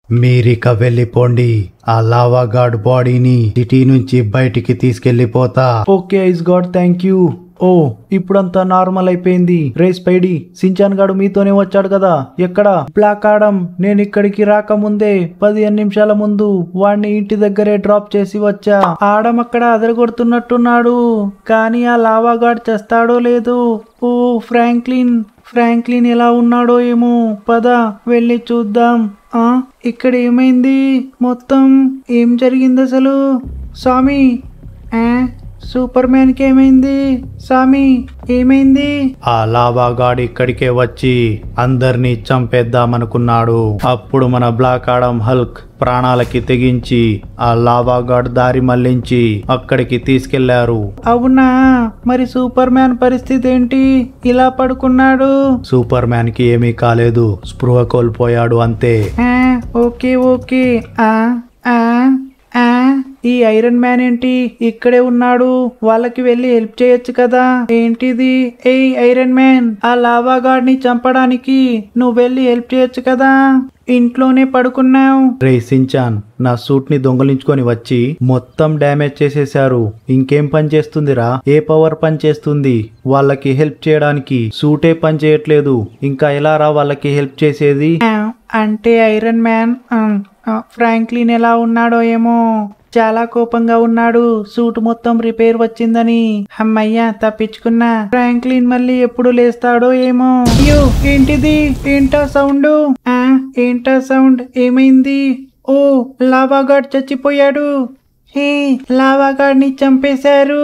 మీరిక వెళ్ళిపోండి ఆ Lava God బాడీని సిటీ నుంచి బయటికి తీసుకెళ్లిపోతా okay Ice God thank you ఓ ఇప్పుడంతా నార్మల్ అయిపోయింది రేస్ పైడి సించాన్ గాడు మీతోనే వచ్చాడు కదా ఎక్కడ బ్లాక్ ఆడం నేను ఇక్కడికి రాకముందే పదిహేను నిమిషాల ముందు వాడిని ఇంటి దగ్గరే డ్రాప్ చేసి వచ్చా ఆడం అక్కడ అదరగొడుతున్నట్టున్నాడు కానీ ఆ లావా గాడ్ చేస్తాడో లేదో ఓ ఫ్రాంక్లిన్ ఫ్రాంక్లిన్ ఎలా ఉన్నాడో ఏమో పద వెళ్ళి చూద్దాం ఆ ఇక్కడ ఏమైంది మొత్తం ఏం జరిగింది అసలు స్వామి ఆ సూపర్ మ్యాన్ కి ఏమైంది స్వామి ఏమైంది ఆ లావా గాడ్ ఇక్కడికే వచ్చి అందరినీ చంపేద్దామనుకున్నాడు అప్పుడు మన బ్లాక్ ఆడం హల్క్ ప్రాణాలకి తెగించి ఆ లావా గాడ్ దారి మళ్లించి అక్కడికి తీసుకెళ్లారు అవునా మరి సూపర్ మ్యాన్ పరిస్థితి ఏంటి ఇలా పడుకున్నాడు సూపర్ మ్యాన్ కి ఏమీ కాలేదు స్పృహ కోల్పోయాడు అంతే ఆ, ఓకే ఓకే ఆ ఆ ఆ ఈ ఐరన్ మ్యాన్ ఏంటి ఇక్కడే ఉన్నాడు వాళ్ళకి వెళ్ళి హెల్ప్ చేయొచ్చు కదా ఏంటిది ఏ ఐరన్ మ్యాన్ ఆ లావా గాడ్ ని చంపడానికి నువ్వు వెళ్ళి హెల్ప్ చేయొచ్చు కదా ఇంట్లోనే పడుకున్నావు రే సించాన్ నా సూట్ ని దొంగలించుకొని వచ్చి మొత్తం డ్యామేజ్ చేసేశారు ఇంకేం పని చేస్తుందిరా ఏ పవర్ పని చేస్తుంది వాళ్ళకి హెల్ప్ చేయడానికి సూటే పని చేయట్లేదు ఇంకా ఎలా రా వాళ్ళకి హెల్ప్ చేసేది ఆ, అంటే ఐరన్ మ్యాన్ ఆ, ఆ, ఫ్రాంక్లిన్ ఎలా ఉన్నాడో ఏమో చాలా కోపంగా ఉన్నాడు సూట్ మొత్తం రిపేర్ వచ్చిందని అమ్మయ్యా తప్పించుకున్నా ఫ్రాంక్లిన్ మళ్ళీ ఎప్పుడు లేస్తాడో ఏమో అయ్యో ఏంటిది ఏంటా సౌండ్ ఆ ఏంటా సౌండ్ ఏమైంది ఓ లావాగాడ్ చచ్చిపోయాడు హే లావాగాడ్ ని చంపేశారు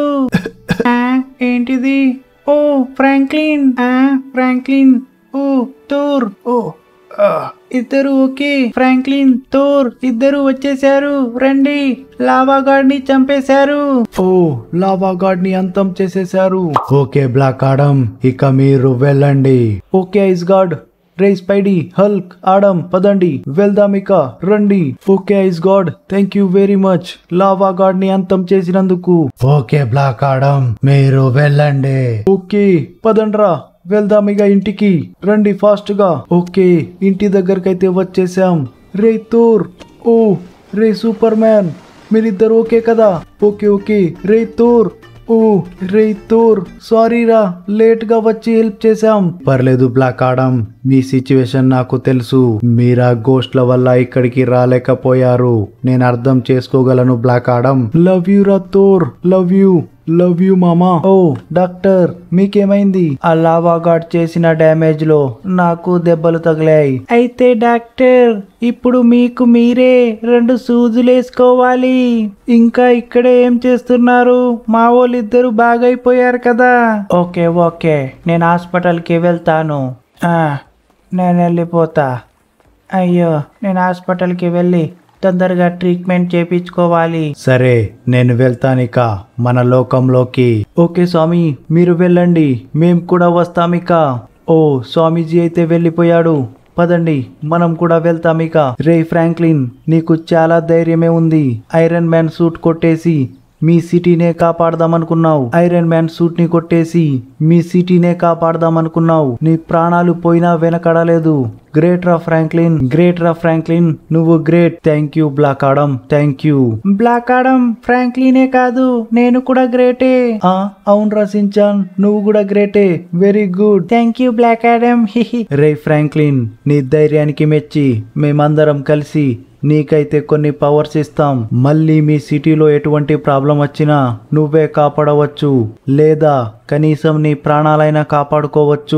ఆ ఏంటిది ఓ ఫ్రాంక్లిన్ ఆ ఫ్రాంక్లిన్ ఓ తూర్ ఓ ఆ, ఇద్దరు ఓకే ఫ్రాంక్లిన్ థోర్ ఇద్దరు వచ్చేసారు రండి లావా గాడ్ ని చంపేశారు ఓ లావా గాడ్ ని అంతం చేసేశారు ఓకే బ్లాక్ ఆడం ఇక మీరు వెళ్ళండి ఓకే ఐస్ గాడ్ రేస్ పైడి హల్క్ ఆడం పదండి వెళ్దాం ఇక రండి okay Ice God thank you very much Lava God ని అంతం చేసినందుకు ఓకే బ్లాక్ ఆడం మీరు వెళ్ళండి ఓకే పదండ్రా వెళ్దాం ఇక ఇంటికి రండి ఫాస్ట్ గా ఓకే ఇంటి దగ్గరకైతే వచ్చేసాం రే తోర్ ఓ రే సూపర్ మ్యాన్ మీరిద్దరు ఓకే కదా ఓకే ఓకే రే తోర్ ఓ రే తోర్ సారీ రా లేట్ గా వచ్చి హెల్ప్ చేసాం పర్లేదు బ్లాక్ ఆడం మీ సిచ్యువేషన్ నాకు తెలుసు మీరా గోస్ట్ల వల్ల ఇక్కడికి రాలేకపోయారు నేను అర్థం చేసుకోగలను బ్లాక్ ఆడం లవ్ యూ రా Thor love you love you మామా ఓ డాక్టర్ మీకేమైంది ఆ లావా గాడ్ చేసిన డ్యామేజ్ లో నాకు దెబ్బలు తగిలాయి అయితే డాక్టర్ ఇప్పుడు మీకు మీరే రెండు సూదులేసుకోవాలి ఇంకా ఇక్కడే ఏం చేస్తున్నారు మా వాళ్ళిద్దరు బాగైపోయారు కదా ఓకే ఓకే నేను హాస్పిటల్కి వెళ్తాను ఆ, నేను వెళ్ళిపోతా అయ్యో నేను హాస్పిటల్కి వెళ్ళి తొందరగా ట్రీట్మెంట్ చేపించుకోవాలి సరే నేను వెళ్తానిక మన లోకంలోకి ఓకే స్వామి మీరు వెళ్ళండి మేం కూడా వస్తామిక ఓ స్వామీజీ అయితే వెళ్ళిపోయాడు పదండి మనం కూడా వెళ్తామిక రే ఫ్రాంక్లిన్ నీకు చాలా ధైర్యమే ఉంది ఐరన్ మ్యాన్ సూట్ కొట్టేసి మీ సిటీనే కాపాడదామనుకున్నావు ఐరన్ మ్యాన్ సూట్ ని కొట్టేసి మీ సిటీనే కాపాడదామనుకున్నావు నీ ప్రాణాలు పోయినా వెనకడలేదు గ్రేట్ రా ఫ్రాంక్లిన్ గ్రేట్ రా ఫ్రాంక్లిన్ నువ్వు great thank you Black Adam thank you Black Adam ఫ్రాంక్లినే కాదు నేను కూడా గ్రేటే అవును రా సించాన్ నువ్వు కూడా గ్రేటే very good thank you Black Adam రే ఫ్రాంక్లిన్ నీ ధైర్యానికి మెచ్చి మేమందరం కలిసి నీకైతే కొన్ని పవర్స్ ఇస్తాం మళ్ళీ మీ సిటీలో ఎటువంటి ప్రాబ్లం వచ్చినా నువ్వే కాపాడవచ్చు లేదా కనీసం నీ ప్రాణాలైనా కాపాడుకోవచ్చు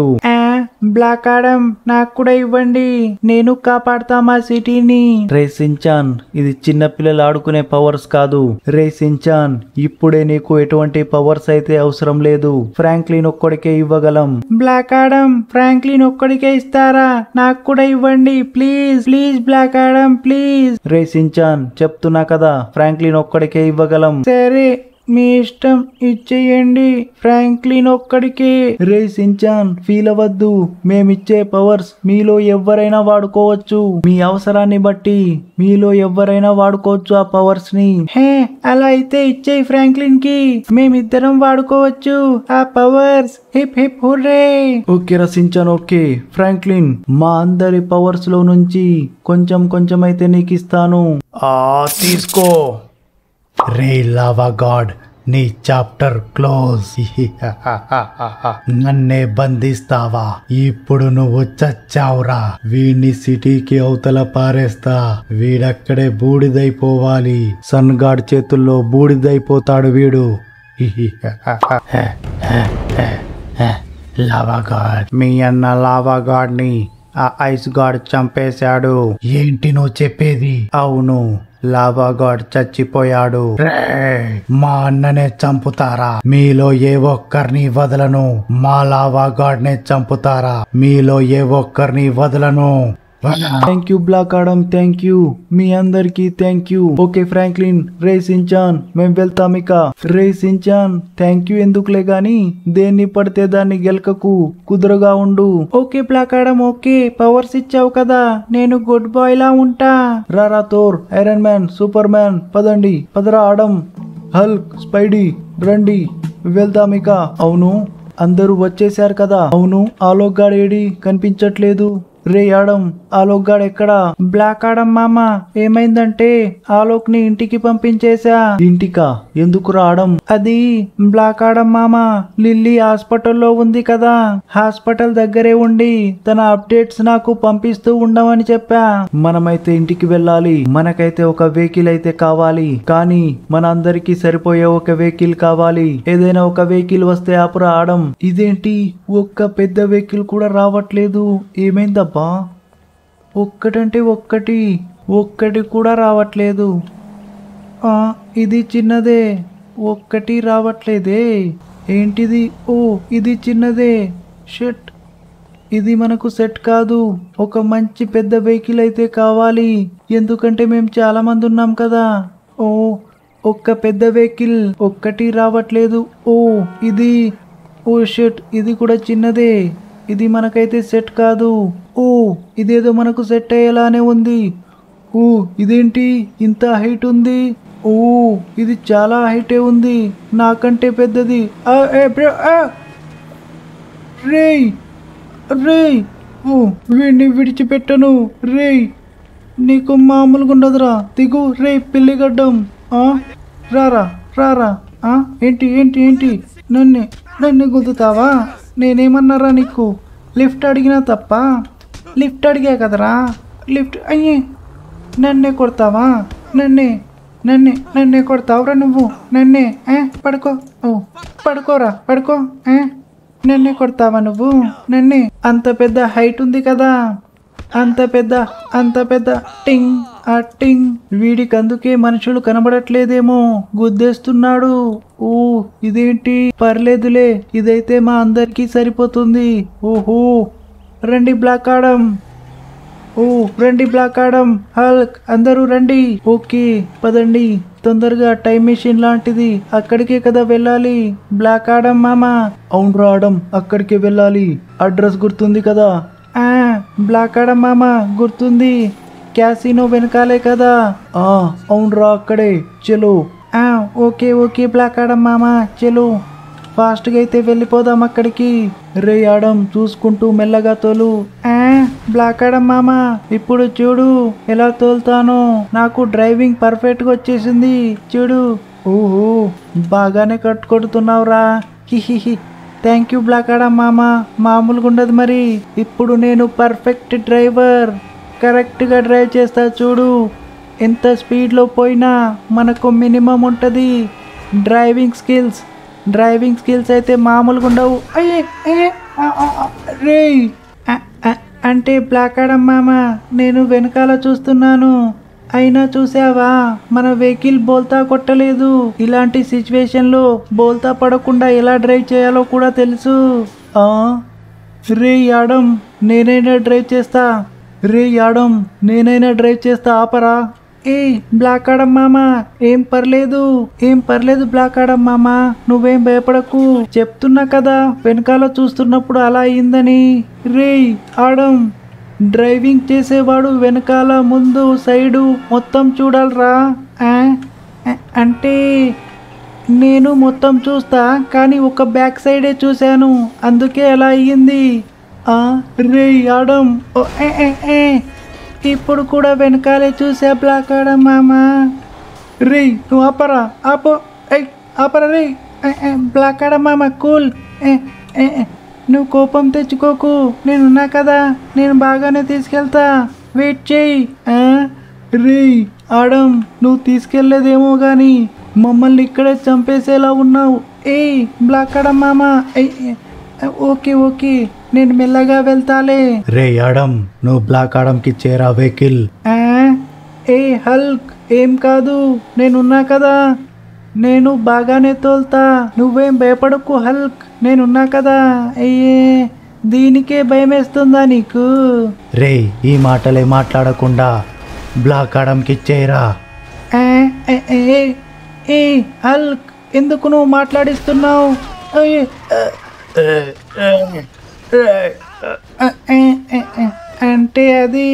బ్లాక్ ఆడం నాకు కూడా ఇవ్వండి నేను కాపాడతా మా సిటీని రే సించాన్ ఇది చిన్న పిల్లలు ఆడుకునే పవర్స్ కాదు రే సించాన్ ఇప్పుడే నీకు ఎటువంటి పవర్స్ అయితే అవసరం లేదు ఫ్రాంక్లిన్ ఒక్కడికే ఇవ్వగలం బ్లాక్ ఆడం ఫ్రాంక్లిన్ ఒక్కడికే ఇస్తారా నాకు కూడా ఇవ్వండి please please Black Adam please రే సించాన్ చెప్తున్నా కదా ఫ్రాంక్లిన్ ఒక్కడికే ఇవ్వగలం సరే మీ ఇష్టం ఇచ్చేయండి ఫ్రాంక్లిన్ ఒక్కడికే రే సించాన్ ఫీల్ అవ్వద్దు మేమిచ్చే పవర్స్ మీలో ఎవరైనా వాడుకోవచ్చు మీ అవసరాన్ని బట్టి మీలో ఎవరైనా వాడుకోవచ్చు ఆ పవర్స్ ని హే అలా అయితే ఇచ్చేయి ఫ్రాంక్లిన్ కి మేమిద్దరం వాడుకోవచ్చు ఆ powers hip hip hurray okay రసించాను ఓకే ఫ్రాంక్లిన్ మా అందరి పవర్స్ లో నుంచి కొంచెం కొంచెం అయితే నీకు ఇస్తాను ఆ తీసుకో రే లావా గాడ్ నీ చాప్టర్ క్లోజ్ నన్నే బంధిస్తావా ఇప్పుడు నువ్వు చచ్చావురా వీడిని సిటీకి అవతల పారేస్తా వీడక్కడే బూడిదైపోవాలి సన్ గాడ్ చేతుల్లో బూడిదైపోతాడు వీడు లావా గాడ్ మీ అన్న లావా గాడ్ ని ఆ ఐస్ గాడ్ చంపేశాడు ఏంటి నువ్వు చెప్పేది అవును లావా గాడ్ చచ్చిపోయాడు రేయ్, మా అన్ననే చంపుతారా మీలో ఏ ఒక్కరిని వదలను మా లావా గాడ్ నే చంపుతారా మీలో ఏ ఒక్కరిని వదలను thank you Black Adam thank you మీ అందరికి థ్యాంక్ యూ ఓకే ఫ్రాంక్లిన్ రే సించాన్ మేం వెళ్తాం ఇక రే సించాన్ థ్యాంక్ యూ ఎందుకులే గాని దేన్ని పడితే దాన్ని గెలకకు కుదురుగా ఉండు okay Black Adam okay powers ఇచ్చావు కదా నేను గుడ్ బాయ్ లా ఉంటా రారా Thor Iron Man Superman పదండి పదరా ఆడమ్ హల్క్ స్పైడీ రండి వెళ్దాం ఇక అవును అందరూ వచ్చేసారు కదా అవును ఆలోక్ గాడు ఏడి కనిపించట్లేదు రే ఆడం ఆలోక్ గాడు ఎక్కడా బ్లాక్ ఆడం మామ ఏమైందంటే ఆలోక్ ని ఇంటికి పంపించేశా ఇంటికా ఎందుకు రావడం అది బ్లాక్ ఆడం మామ లిల్లీ హాస్పిటల్లో ఉంది కదా హాస్పిటల్ దగ్గరే ఉండి తన అప్డేట్స్ నాకు పంపిస్తూ ఉండమని చెప్పా మనమైతే ఇంటికి వెళ్ళాలి మనకైతే ఒక వెహికల్ అయితే కావాలి కానీ మన అందరికి సరిపోయే ఒక వెహికల్ కావాలి ఏదైనా ఒక వెహికల్ వస్తే ఆపురా ఆడం ఇదేంటి ఒక్క పెద్ద వెహికల్ కూడా రావట్లేదు ఏమైందబ్బా ఒక్కటంటే ఒక్కటి ఒక్కటి కూడా రావట్లేదు ఆ, ఇది చిన్నదే ఒక్కటి రావట్లేదే ఏంటిది ఓ ఇది చిన్నదే షట్ ఇది మనకు సెట్ కాదు ఒక మంచి పెద్ద వెహికల్ అయితే కావాలి ఎందుకంటే మేము చాలా మంది ఉన్నాం కదా ఓ ఒక్క పెద్ద వెహికల్ ఒక్కటి రావట్లేదు ఓ ఇది ఓ షట్ ఇది కూడా చిన్నదే ఇది మనకైతే సెట్ కాదు ఓ ఇదేదో మనకు సెట్ అయ్యేలానే ఉంది ఓ ఇదేంటి ఇంత హైట్ ఉంది ఓ ఇది చాలా హైటే ఉంది నాకంటే పెద్దది ఆ, ఏ, బ్రో, ఆ! రేయ్ రేయ్ ఓ వీడిని విడిచిపెట్టను రేయ్ నీకు మామూలుగా ఉండదురా దిగు రే పిల్లిగడ్డం ఆ? రారా రారా ఆ? ఏంటి ఏంటి ఏంటి నన్ను నన్ను గుద్దుతావా నేనేమన్నారా నీకు లిఫ్ట్ అడిగినా తప్ప లిఫ్ట్ అడిగా కదరా లిఫ్ట్ అయ్యే నన్నే కొడతావా నన్నే నన్నే నన్నే కొడతావురా నువ్వు నన్నే ఏ పడుకో ఓ పడుకోరా పడుకో ఏ నన్నే కొడతావా నువ్వు నన్నే అంత పెద్ద హైట్ ఉంది కదా అంత పెద్ద అంత పెద్ద టింగ్ ఆ టింగ్ వీడికి అందుకే మనుషులు కనబడట్లేదేమో గుద్దేస్తున్నాడు ఓ ఇదేంటి పర్లేదులే ఇదైతే మా అందరికీ సరిపోతుంది ఓహో రండి బ్లాక్ ఆడం ఓ రండి బ్లాక్ ఆడం హల్క్ అందరూ రండి ఓకే పదండి తొందరగా టైం మెషిన్ లాంటిది అక్కడికే కదా వెళ్ళాలి బ్లాక్ ఆడం మామ అవును రావడం అక్కడికే వెళ్ళాలి అడ్రస్ గుర్తుంది కదా ఆ బ్లాక్ ఆడం మామ గుర్తుంది క్యాసినో వెనకాలే కదా ఆ అవునరా అక్కడే చలో ఆ ఓకే ఓకే బ్లాక్ ఆడం మామ చలో ఫాస్ట్గా అయితే వెళ్ళిపోదాం అక్కడికి రే ఆడం చూసుకుంటూ మెల్లగా తోలు ఆ బ్లాక్ ఆడం మామ ఇప్పుడు చూడు ఎలా తోలుతానో నాకు డ్రైవింగ్ పర్ఫెక్ట్గా వచ్చేసింది చూడు ఓహో బాగానే కట్టుకొడుతున్నావురా హిహిహి థ్యాంక్ యూ బ్లాక్ ఆడం మామ మామూలుగా ఉండదు మరి ఇప్పుడు నేను పర్ఫెక్ట్ డ్రైవర్ కరెక్ట్గా డ్రైవ్ చేస్తా చూడు ఎంత స్పీడ్లో పోయినా మనకు మినిమం ఉంటుంది డ్రైవింగ్ స్కిల్స్ డ్రైవింగ్ స్కిల్స్ అయితే మామూలుగా ఉండవు అయ్యే అయ్యే ఆ, ఆ, ఆ, రేయ్ ఆ, ఆ, అంటే బ్లాక్ ఆడం మామ నేను వెనకాల చూస్తున్నాను అయినా చూసావా మన వెహికల్ బోల్తా కొట్టలేదు ఇలాంటి సిచ్యువేషన్లో బోల్తా పడకుండా ఎలా డ్రైవ్ చేయాలో కూడా తెలుసు ఆ రే యాడం నేనైనా డ్రైవ్ చేస్తా రే యాడం నేనైనా డ్రైవ్ చేస్తా ఆపరా ఏ బ్లాక్ ఆడం మామ ఏం పర్లేదు ఏం పర్లేదు బ్లాక్ ఆడం మామ నువ్వేం భయపడకు చెప్తున్నా కదా వెనకాల చూస్తున్నప్పుడు అలా అయిందని రేయ్ ఆడం డ్రైవింగ్ చేసేవాడు వెనకాల ముందు సైడు మొత్తం చూడాలరా ఆ? ఆ, అంటే నేను మొత్తం చూస్తా కానీ ఒక బ్యాక్ సైడే చూశాను అందుకే అలా అయ్యింది ఆ, రేయ్ ఆడం ఓ, ఏ, ఏ, ఏ. ఇప్పుడు కూడా వెనకాలే చూసా బ్లాక్ ఆడం మామ రేయ్ నువ్వు ఆపరా ఆపో ఏయ్ ఆపరా రేయ్ ఏ, ఏ, బ్లాక్ ఆడం మామ కూల్ ఏ, ఏ, ఏ. నువ్వు కోపం తెచ్చుకోకు నేనున్నా కదా నేను బాగానే తీసుకెళ్తా వెయిట్ చేయి ఆ? రేయ్ ఆడం నువ్వు తీసుకెళ్లేదేమో గాని మమ్మల్ని ఇక్కడే చంపేసేలా ఉన్నావు ఏయ్ బ్లాక్ ఆడం మామ ఏయ్, ఏ, ఓకే ఓకే నేను మెల్లగా వెళ్తాలే రే ఆడం నువ్వు బ్లాక్ ఆడంకి చేరా వెహికల్ ఆ? ఏ హల్క్ ఏం కాదు నేనున్నా కదా నేను బాగానే తోల్తా నువ్వేం భయపడకు హల్క్ నేనున్నా కదా అయ్యే దీనికే భయమేస్తుందా నీకు రే ఈ మాటలే మాట్లాడకుండా బ్లాక్ ఆడంకి చేరా ఆ, ఏ, ఏ, ఏ, ఏ హల్క్ ఎందుకు నువ్వు మాట్లాడిస్తున్నావు అయ్యే, ఆ, ఆ, ఏ, ఏ, ఏ, అంటే అది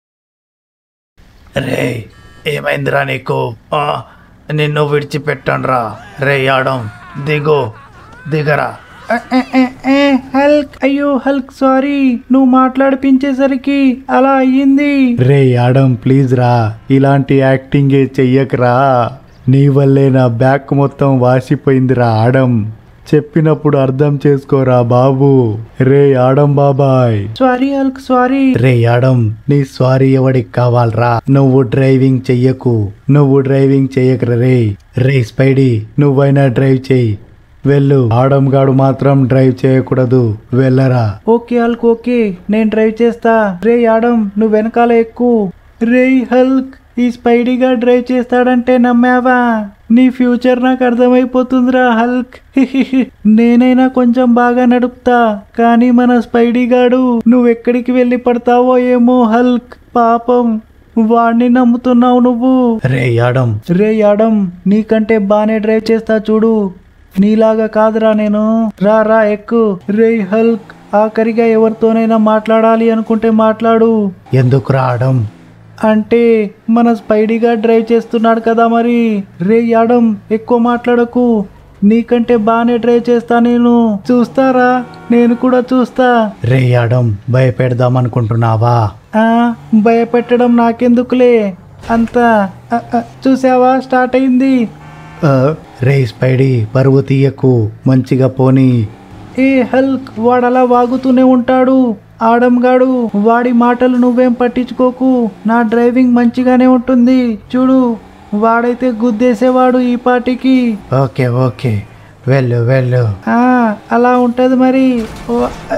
రే ఏమైందిరా నీకు ఆ, నిన్ను విడిచిపెట్టండ్రా రే ఆడం దిగు దిగరా ఏ, ఏ, ఏ, ఏ, హల్క్ అయ్యో హల్క్ సారీ నువ్వు మాట్లాడిపించేసరికి అలా అయ్యింది రే ఆడం ప్లీజ్ రా ఇలాంటి యాక్టింగే చెయ్యకరా నీ వల్లే నా బ్యాక్ మొత్తం వాసిపోయిందిరా ఆడం చెప్పినప్పుడు అర్థం చేసుకోరా బాబు రే ఆడం బాబాయ్ సారీ హల్క్ సారీ రే ఆడం నీ సారీ ఎవడికి కావాలరా నువ్వు డ్రైవింగ్ చెయ్యకు నువ్వు డ్రైవింగ్ చెయ్యకరా రే రే స్పైడీ నువ్వైనా డ్రైవ్ చెయ్యి వెళ్ళు ఆడం గాడు మాత్రం డ్రైవ్ చేయకూడదు వెళ్ళరా ఓకే హల్క్ ఓకే నేను డ్రైవ్ చేస్తా రే ఆడం నువ్వు వెనకాల ఎక్కు రే హల్క్ ఈ స్పైడీగా డ్రైవ్ చేస్తాడంటే నమ్మావా నీ ఫ్యూచర్ నాకు అర్థమైపోతుందిరా హల్క్ నేనైనా కొంచెం బాగా నడుపుతా కానీ మన స్పైడీ గాడు నువ్వెక్కడికి వెళ్ళి పడతావో ఏమో హల్క్ పాపం వాడిని నమ్ముతున్నావు నువ్వు రే ఆడం రే యాడం నీకంటే బానే డ్రైవ్ చేస్తా చూడు నీలాగా కాదురా నేను రా రా ఎక్కు రే హల్క్ ఆఖరిగా ఎవరితోనైనా మాట్లాడాలి అనుకుంటే మాట్లాడు ఎందుకు రావడం అంటే మన స్పైడీగా డ్రైవ్ చేస్తున్నాడు కదా మరి రే యాడం ఎక్కువ మాట్లాడకు నీకంటే బానే డ్రైవ్ చేస్తా నేను చూస్తారా నేను కూడా చూస్తా రే ఆడం భయపెడదాం అనుకుంటున్నావా ఆ భయపెట్టడం నాకెందుకులే అంతా ఆ, ఆ, చూసావా స్టార్ట్ అయింది ఆ, రే స్పైడీ పరువు తీయకు మంచిగా పోనీ ఏ హల్క్ వాడలా వాగుతూనే ఉంటాడు ఆడంగాడు వాడి మాటలు నువ్వేం పట్టించుకోకు నా డ్రైవింగ్ మంచిగానే ఉంటుంది చూడు వాడైతే గుద్దేసేవాడు ఈ పాటికి ఓకే ఓకే వెళ్ళు వెళ్ళు ఆ అలా ఉంటది మరి ఓ,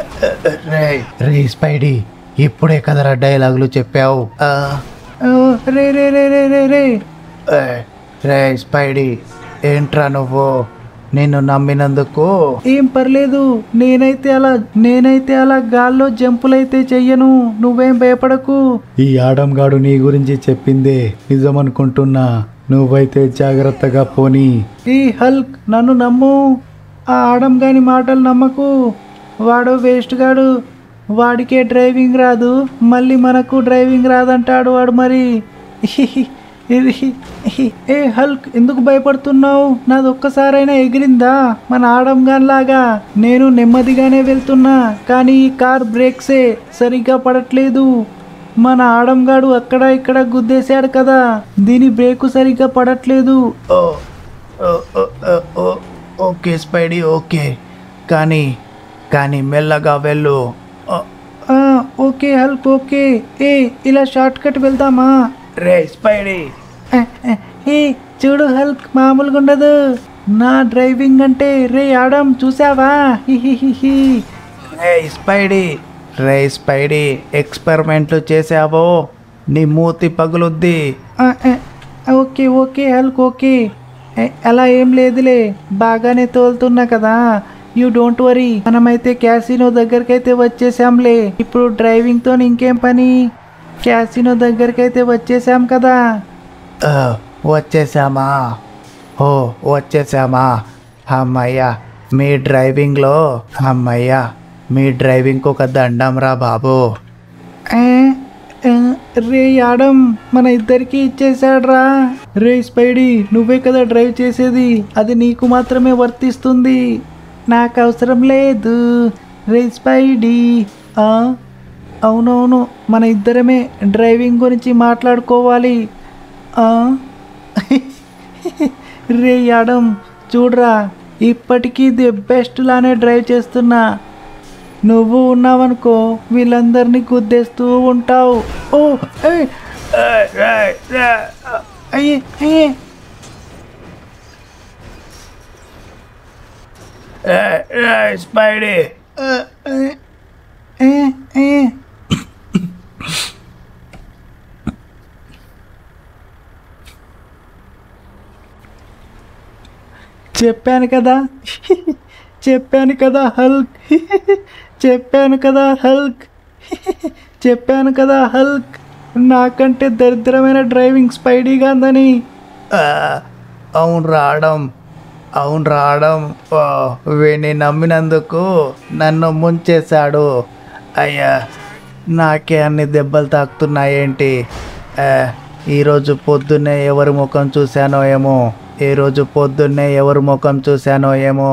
రే రే స్పైడీ ఇప్పుడే కదరా డైలాగులు చెప్పావు ఆ, ఓ, రే రే రే రే రే రే ఏ, రే స్పైడీ ఏంట్రా నువ్వు నిన్ను నమ్మినందుకు ఏం పర్లేదు నేనైతే అలా నేనైతే అలా గాల్లో జంపులైతే చెయ్యను నువ్వేం భయపడకు ఈ ఆడంగాడు నీ గురించి చెప్పిందే నిజమనుకుంటున్నా నువ్వైతే జాగ్రత్తగా పోనీ ఈ హల్క్ నన్ను నమ్ము ఆ ఆడం గాని మాటలు నమ్మకు వాడు వేస్ట్ గాడు వాడికే డ్రైవింగ్ రాదు మళ్ళీ మనకు డ్రైవింగ్ రాదంటాడు వాడు మరి ఏ హల్క్ ఎందుకు భయపడుతున్నావు నాది ఒక్కసారైనా ఎగిరిందా మన ఆడం గాని లాగా నేను నెమ్మదిగానే వెళ్తున్నా కానీ ఈ కార్ బ్రేక్సే సరిగ్గా పడట్లేదు మన ఆడంగాడు అక్కడ ఇక్కడ గుద్దేశాడు కదా దీని బ్రేకు సరిగ్గా పడట్లేదు ఓ ఓ, ఓ, ఓ, ఓ, ఓకే స్పైడీ ఓకే కానీ కానీ మెల్లగా వెళ్ళు ఓ, ఆ, ఓకే హల్క్ ఓకే ఏ ఇలా షార్ట్ కట్ వెళ్దామా రే స్పైడీ ఆ, ఆ, ఏ చూడు హల్క్ మామూలుగా ఉండదు నా డ్రైవింగ్ అంటే రే ఆడం చూసావా హిహిహిహి. రే స్పైడీ రే స్పైడీ ఎక్స్పెరిమెంట్లు చేసావో నీ మూతి పగులుద్ది ఆ, ఆ, ఓకే ఓకే హల్క్ ఓకే ఏ, అలా ఏం లేదులే బాగానే తోలుతున్నా కదా యూ డోంట్ వరీ మనమైతే క్యాసినో దగ్గరికి అయితే వచ్చేసాంలే ఇప్పుడు డ్రైవింగ్తో ఇంకేం పని క్యాసినో దగ్గరికి అయితే వచ్చేసాం కదా ఆ, వచ్చేసామా ఓ వచ్చేసామా అమ్మయ్యా మీ డ్రైవింగ్లో అమ్మయ్యా మీ డ్రైవింగ్కి ఒక దండం రా బాబు ఏ, ఏ, రే యాడం మన ఇద్దరికి ఇచ్చేసాడ్రా రే స్పైడీ నువ్వే కదా డ్రైవ్ చేసేది అది నీకు మాత్రమే వర్తిస్తుంది నాకు అవసరం లేదు రే స్పైడీ ఆ, అవునవును మన ఇద్దరమే డ్రైవింగ్ గురించి మాట్లాడుకోవాలి ఆ, రే యాడం చూడరా ఇప్పటికీ ది బెస్ట్ లానే డ్రైవ్ చేస్తున్నా నువ్వు ఉన్నావనుకో వీళ్ళందరినీ గుద్దేస్తూ ఉంటావు ఓ ఏయ్, ఏయ్, ఏయ్, ఏయ్, అయ్యే అయ్యే స్పైడీ ఏ, ఏ. చెప్పాను కదా చెప్పాను కదా హల్క్ చెప్పాను కదా హల్క్ చెప్పాను కదా హల్క్ నాకంటే దరిద్రమైన డ్రైవింగ్ స్పైడీగా ఉందని అవును రావడం అవును రావడం ఓ, వీడిని నమ్మినందుకు నన్ను ముంచేశాడు అయ్యా నాకే అన్ని దెబ్బలు తాకుతున్నాయేంటి ఆ, ఈరోజు పొద్దున్నే ఎవరి ముఖం చూశానో ఏమో ఈరోజు పొద్దున్నే ఎవరి ముఖం చూశానో ఏమో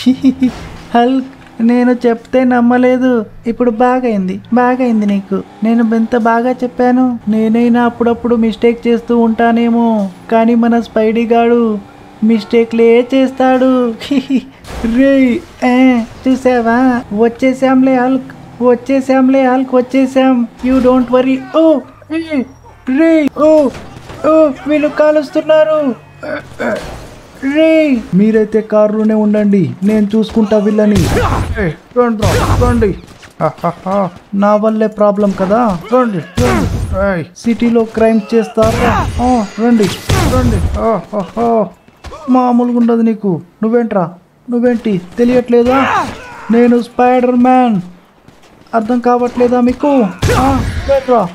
హల్క్ నేను చెప్తే నమ్మలేదు ఇప్పుడు బాగైంది బాగైంది నీకు నేను ఎంత బాగా చెప్పాను నేనైనా అప్పుడప్పుడు మిస్టేక్ చేస్తూ ఉంటానేమో కానీ మన స్పైడీ గాడు మిస్టేక్లే చేస్తాడు రే ఏ, చూసావా వచ్చేసాంలే హల్క్ వచ్చేసాంలే హల్క్ వచ్చేసాం యూ డోంట్ వరీ ఓ ఏ, రే ఓ ఓ వీళ్ళు కాలుస్తున్నారు రే మీరైతే కారులోనే ఉండండి నేను చూసుకుంటా వీళ్ళని ఏయ్, రండి రా, రండి హహహ, నా వల్లే ప్రాబ్లం కదా రండి రండి ఏయ్, సిటీలో క్రైమ్ చేస్తారా ఆ, రండి రండి ఆహాహ. మామూలుగా ఉండదు నీకు నువ్వేంట్రా నువ్వేంటి తెలియట్లేదా నేను స్పైడర్ మ్యాన్ అర్థం కావట్లేదా మీకు ఆ, రండ్రా.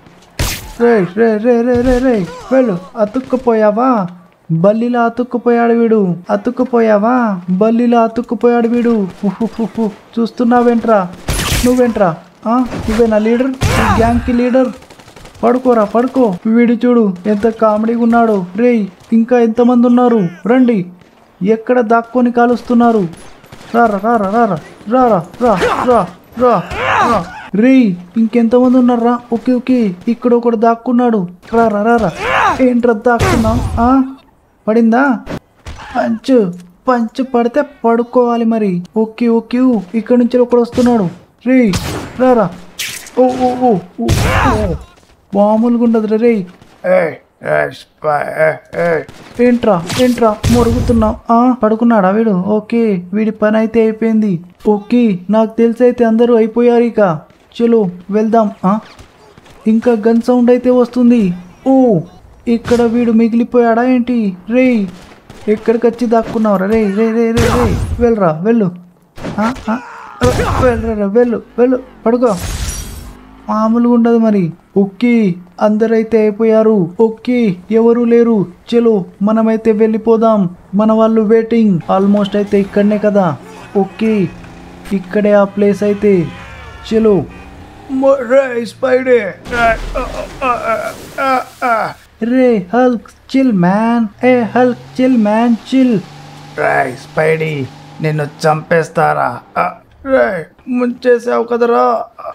రే రే రే రే రే రే వెళ్ళు అతుక్కుపోయావా బల్లిలా అతుక్కుపోయాడు వీడు అతుక్కుపోయావా బల్లిలా అతుక్కుపోయాడు వీడు ఉహుహుహు. చూస్తున్నావేంట్రా నువ్వేంట్రా ఆ? నువ్వేనా లీడర్ ఈ గ్యాంగ్కి లీడర్ పడుకోరా పడుకో వీడు చూడు ఎంత కామెడీగా ఉన్నాడు రేయ్ ఇంకా ఎంతమంది ఉన్నారు రండి ఎక్కడ దాక్కొని కాలుస్తున్నారు రారా రారా రారా రారా రా రా రా రా రే ఇంకెంతమంది ఉన్నారా ఓకే ఓకే ఇక్కడ ఒకడు దాక్కున్నాడు రారా రారా ఏంట్రా దాక్కున్నావు ఆ పడిందా పంచు పంచు పడితే పడుకోవాలి మరి ఓకే ఓకే ఊ, ఇక్కడ నుంచి ఒకడు వస్తున్నాడు రే రారా ఓ ఓ ఓ ఓ, ఓ. మామూలుగా ఉండదు రే ఏయ్, ఏయ్, స్పై- ఏయ్, ఏయ్. ఏంట్రా ఏంట్రా మొరుగుతున్నావు ఆ పడుకున్నాడా వీడు ఓకే వీడి పని అయితే అయిపోయింది ఓకే నాకు తెలిసి అయితే అందరూ అయిపోయారు ఇక చలో వెళ్దాం ఆ ఇంకా గన్ సౌండ్ అయితే వస్తుంది ఓ ఇక్కడ వీడు మిగిలిపోయాడా ఏంటి రే ఎక్కడికి వచ్చి దాక్కున్నావురా రే రే రే రే రే వెళ్ళరా వెళ్ళు ఆ, ఆ, వెళ్ళరా వెళ్ళు వెళ్ళు పడుకో మామూలుగా ఉండదు మరి ఓకే అందరైతే అయిపోయారు ఓకే ఎవరు లేరు చలో మనమైతే వెళ్ళిపోదాం మన వాళ్ళు వెయిటింగ్ ఆల్మోస్ట్ అయితే ఇక్కడనే కదా ఓకే ఇక్కడే ఆ ప్లేస్ అయితే చలో మ- రేయ్, స్పైడీ రేయ్, ఆ, ఆ, ఆ, ఆ, ఆ. రే హల్క్ చిల్ మ్యాన్ ఏ హల్క్ చిల్ మ్యాన్ చిల్ రేయ్, స్పైడీ నిన్ను చంపేస్తారా ఆ, రేయ్, ముంచేసావు కదరా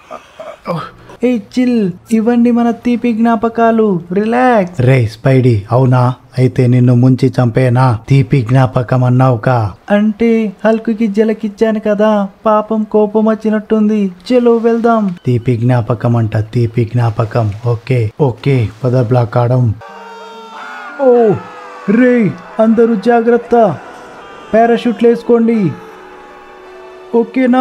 ఏ చిల్ ఇవ్వండి మన తీపి జ్ఞాపకాలు రిలాక్స్ రే స్పైడీ అవునా అయితే నిన్ను ముంచి చంపేనా తీపి జ్ఞాపకం అన్నావుకా అంటే హల్క్కి జలకిచ్చాను కదా పాపం కోపం వచ్చినట్టుంది చలో వెళ్దాం తీపి జ్ఞాపకం అంట తీపి జ్ఞాపకం ఓకే ఓకే పద బ్లాక్ ఆడం ఓ రే అందరూ జాగ్రత్త పారాషూట్లు వేసుకోండి ఓకేనా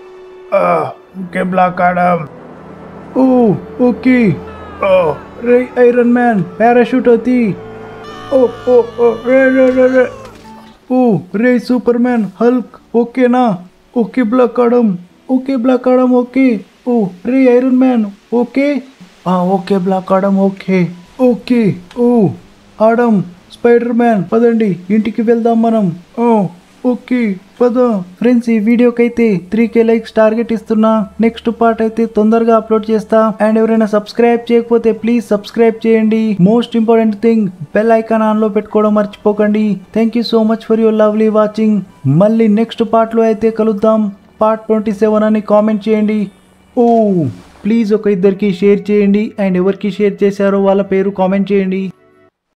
ఓకే బ్లాక్ ఆడం ఓ ఓకే ఓ రే ఐరన్ మ్యాన్ పారాషూట్ అతి ఓ ఓ ఓ రే రే రే రే ఓ రే సూపర్ మ్యాన్ హల్క్ ఓకేనా okay Black Adam okay Black Adam okay ఓ రే ఐరన్ మ్యాన్ ఓకే ఆ okay Black Adam okay okay ఓ ఆడమ్ స్పైడర్ మ్యాన్ పదండి ఇంటికి వెళ్దాం మనం ఓ ఓకే పద ఫ్రెండ్స్ ఈ వీడియోకి అయితే త్రీ కే లైక్స్ టార్గెట్ ఇస్తున్నా నెక్స్ట్ పార్ట్ అయితే తొందరగా అప్లోడ్ చేస్తా అండ్ ఎవరైనా సబ్స్క్రైబ్ చేయకపోతే ప్లీజ్ సబ్స్క్రైబ్ చేయండి most important thing bell icon on లో పెట్టుకోవడం మర్చిపోకండి thank you so much for your lovely watching మళ్ళీ నెక్స్ట్ పార్ట్ లో అయితే కలుద్దాం పార్ట్ ట్వంటీ సెవెన్ అని కామెంట్ చేయండి ఓ ప్లీజ్ ఒక ఇద్దరికి షేర్ చేయండి అండ్ ఎవరికి షేర్ చేశారో వాళ్ళ పేరు కామెంట్ చేయండి